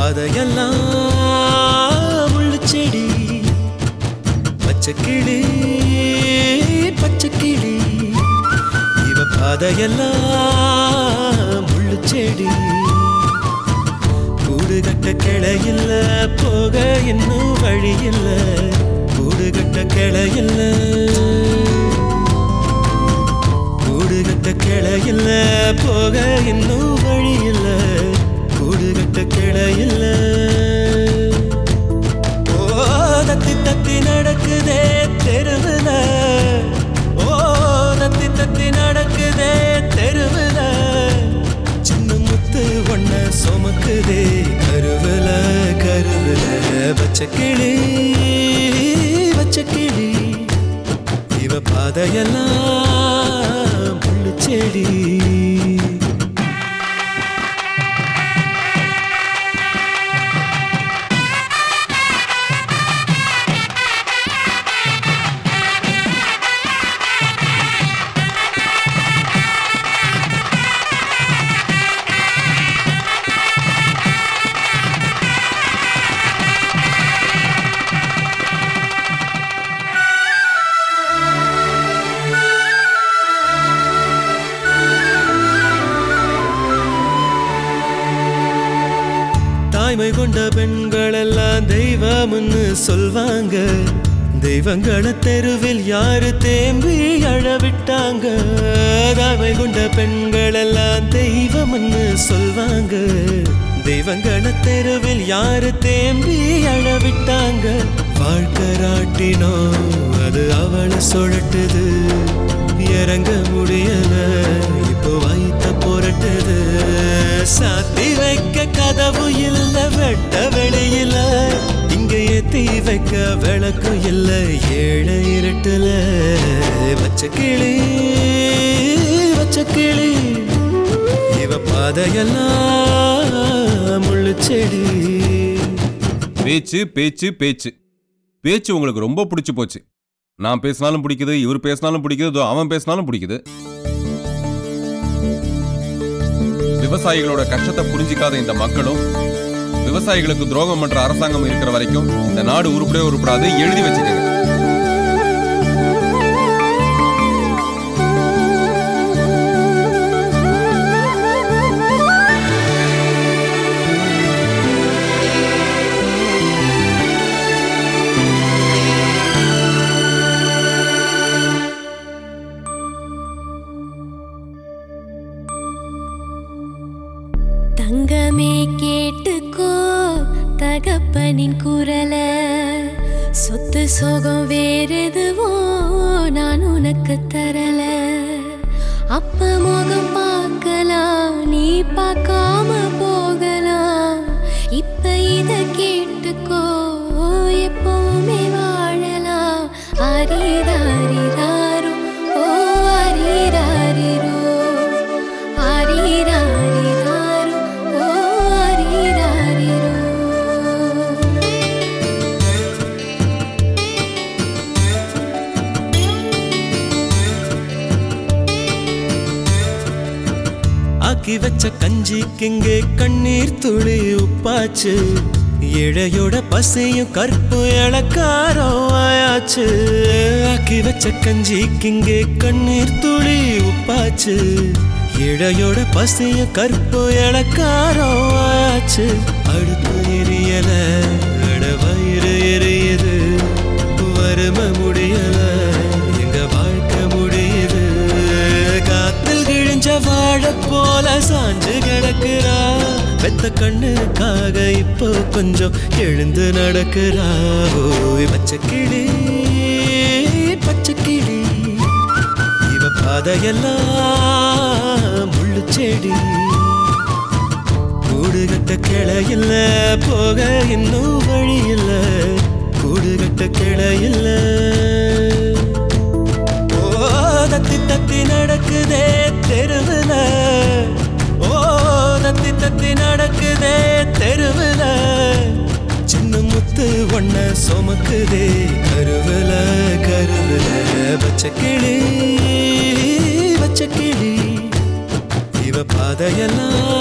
பாதையெல்லாம் முள்ளுச்செடி பச்சை கிளி பச்சை கிளி இவ பாதையெல்லாம் முள்ளுச்செடி கூடு கட்ட கிளையில்ல போக இன்னும் வழி இல்ல கூடு கட்ட கிளையில்ல கூடு கட்ட கிளையில்ல போக இன்னும் வழி இல்ல கூடு கட்ட கிளையில்ல ஓ தத்தி தத்தி நடக்குதே தெருவுல ஓ தத்தி தத்தி நடக்குதே தெருவுல சின்ன முத்து ஒண்ண சுமக்குதே கருவுல கருவுல பச்சை கிளி பச்சை கிளி இவ பாதையெல்லாம் முள்ளு செடி தாய்மை கொண்ட பெண்கள் எல்லாம் தெய்வம்னு சொல்வாங்க தெய்வங்கள தெருவில் யாரு தேம்பி அழவிட்டாங்க தாய்மை கொண்ட பெண்கள் எல்லாம் தெய்வம்னு சொல்வாங்க தெய்வங்கள தெருவில் யாரு தேம்பி அழவிட்டாங்க வாழ்க்கை ராட்டினோ அது அவளை சுழட்டுது இறங்க முடியல இப்போ வைத்த புரட்டுது சாத்தி வைக்க கதவு இல்ல வெட்ட வெளியில இங்க ஏத்தி வைக்க விளக்கு இல்ல ஏழை இருட்டுல வச்ச கிளி வச்ச கிளி இவ பாதையெல்லாம் முள்ளு செடி பேச்சு பேச்சு பேச்சு பேச்சு உங்களுக்கு ரொம்ப பிடிச்சு போச்சு நான் பேசினாலும் பிடிக்குது இவர் பேசினாலும் பிடிக்குது இதோ அவன் பேசினாலும் பிடிக்குது விவசாயிகளோட கஷ்டத்தை புரிஞ்சிக்காத இந்த மக்களும் விவசாயிகளுக்கு துரோகம் பண்ற அரசாங்கம் இருக்கிற வரைக்கும் இந்த நாடு உருப்படவே உருப்படாது எழுதி வச்சுக்கோங்க தங்கமே கேட்டுக்கோ தகப்பனின் குரல சொத்து சோகம் வேறெதுவோ நான் உனக்கு தரல அப்ப முகம் பார்க்கலாம் நீ பார்க்காம போகலாம் இப்ப இத கேட்டுக்கோ எப்பவுமே வாழலாம் அரிதாரிதாரோ ஓ அரிதாரிரோ ஆரிராரிராரோ, ஓ ஆரிராரிரோ. ஆக்கி வச்ச கஞ்சிக்கிங்கே கண்ணீர் துளி உப்பாச்சு இழையோட பசையும் கற்பு இளக்காரம் ஆயாச்சு ஆக்கி வச்ச கஞ்சிக்கிங்கே கண்ணீர் துளி உப்பாச்சு இழையோட பசையும் கற்பு இளக்காரம் ஆயாச்சு அடுப்பு எரியல அட வயிறு எரியுது வறுமை முடியல எங்க வாழ்க்கை முடியுது காத்தில் கிழிஞ்ச வாழ போல சாஞ்சு கிடக்குறா வெத்த கண்ணுக்காக இப்போ கொஞ்சம் எழுந்து நடக்கிறா ஓய் பச்சை கிளி பச்சை கிளி இவ பாதையெல்லாம் முள்ளு செடி கூடு கட்ட கிளையில்ல போக இன்னும் வழி இல்ல கூடு கட்ட கிளையில்ல ஓ தத்தி தத்தி நடக்குதே தெருவுல ஓ தத்தி தத்தி நடக்குதே தெருவுல சின்ன முத்து ஒண்ண சுமக்குதே கருவுல கருவுல பச்சை கிளி பச்சை கிளி இவ பாதையெல்லாம்